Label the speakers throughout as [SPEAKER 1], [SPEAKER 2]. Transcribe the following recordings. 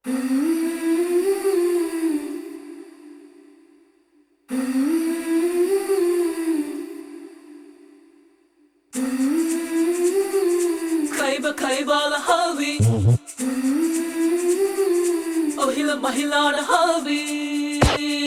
[SPEAKER 1] Kayba kaybala havi Ohila mahilana havi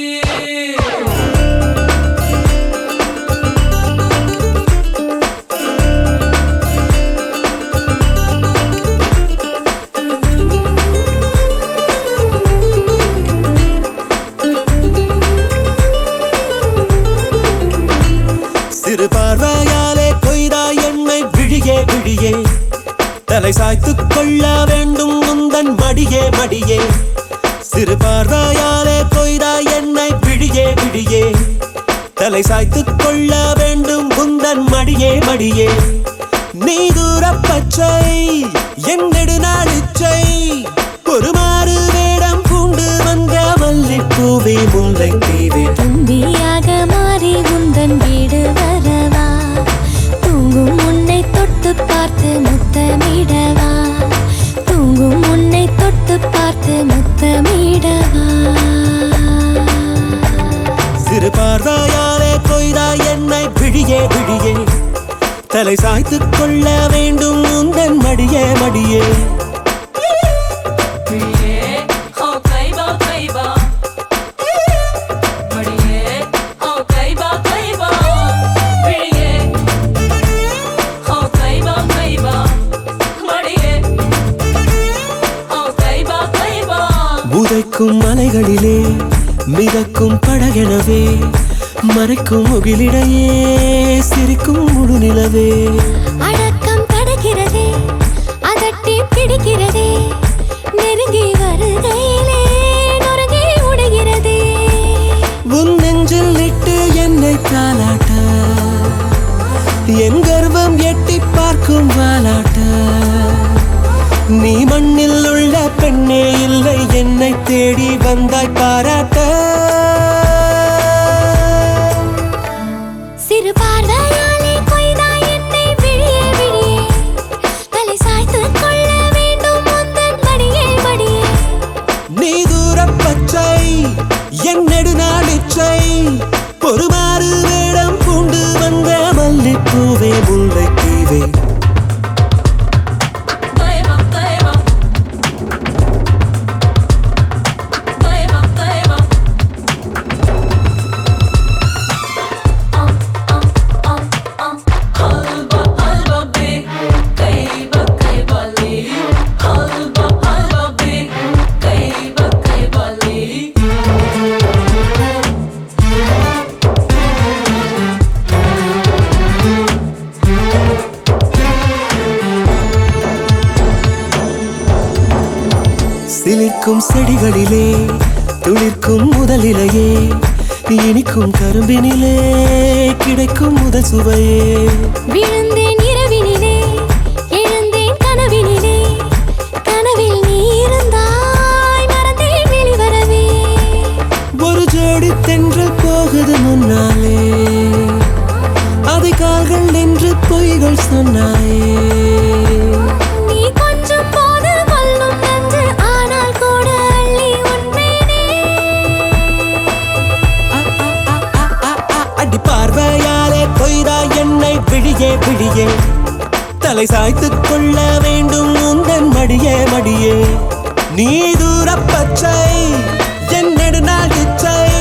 [SPEAKER 2] சிறு பார்வையாலே Qaeda என்னை விழியே விழியே தலை சாய்த்துக் கொள்ள வேண்டும் முந்தன் மடியே மடியே சிறு பார்வையாலே கொய்தா என்னை விழியே விழியே தலை சாய்த்துக் கொள்ள வேண்டும் முந்தன் மடியே மடியே நீ தூர பச்சை என் நெடுநாளிச்சை ஒரு மாறு வேடம் பூண்டு வந்த மல்லிப்பூவே முல்லை தீவே
[SPEAKER 3] தும்பியாக மாறி உந்தன் வீடு வரவா தூங்கும் உன்னை தொட்டு பார்த்து முத்தமிடவா தூங்கும் உன்னை தொட்டு பார்த்து முத்தமிடவா
[SPEAKER 2] சிறு பார்வையாலே கொய்தா என்னை விழியே விழியே தலை சாய்த்துக் கொள்ள வேண்டும் உந்தன் மடியே மடியே
[SPEAKER 1] Oh kayba kayba Badiye Oh kayba kayba Badiye Oh kayba kayba Badiye Oh kayba kayba
[SPEAKER 2] உதைக்கும் மலைகளிலே மிதக்கும் படகெனவே மறைக்கும் முகிலிடையே சிரிக்கும் முழு நிலவே
[SPEAKER 3] அடக்கம் தடுக்கிறதே அதட்டி பிடிக்கிறதே நெருங்கி வருகையிலே நொறுங்கி உடைகிறதே
[SPEAKER 2] உன் நெஞ்சில் இட்டு என்னை தாலாட்ட என் கர்வம் எட்டி பார்க்கும் வாலாட்ட நீ மண்ணில் உள்ள பெண்ணே இல்லை என்னை தேடி வந்தாய் பாராட்ட
[SPEAKER 3] சிறு பார்வையாலே கொய்தா என்னை விழியே விழியே தலை சாய்த்துக் கொள்ள வேண்டும் முந்தன் மடியே மடியே
[SPEAKER 2] நீ தூர பச்சை என் நெடுநாளிச்சை பொறுமாறு வேடம் பூண்டு வந்த மல்லிப்பூவே முல்லை தீவே
[SPEAKER 1] Kayba kayba Kayba kayba Um um um um Halba halba be Kayba kayba li Halba halba be Kayba kayba li
[SPEAKER 2] சிலிர்க்கும் செடிகளிலே துளிர்க்கும் முதலிலையே இனிக்கும் கரும்பினிலே கிடைக்கும் முதல் சுவையே
[SPEAKER 3] விழுந்தேன் இரவினிலே எழுந்தேன் கனவினிலே கனவில் நீ இருந்தாய் மறந்தேன் வெளிவரவே
[SPEAKER 2] ஒரு ஜோடி தென்றல் போகுது முன்னாலே அதை கால்கள் நின்று பொய்கள் சொன்னாயே
[SPEAKER 3] நீ கொஞ்சம் போது கொல்லும் நன்று ஆனால் கூட அள்ளி உண்மைனே
[SPEAKER 2] அடி பார்வையாலே கொய்தா என்னை விழியே விழியே தலை சாய்த்துக் கொள்ள வேண்டும் உந்தன் மடியே மடியே நீ தூர பச்சை என் நெடுநாள் இச்சை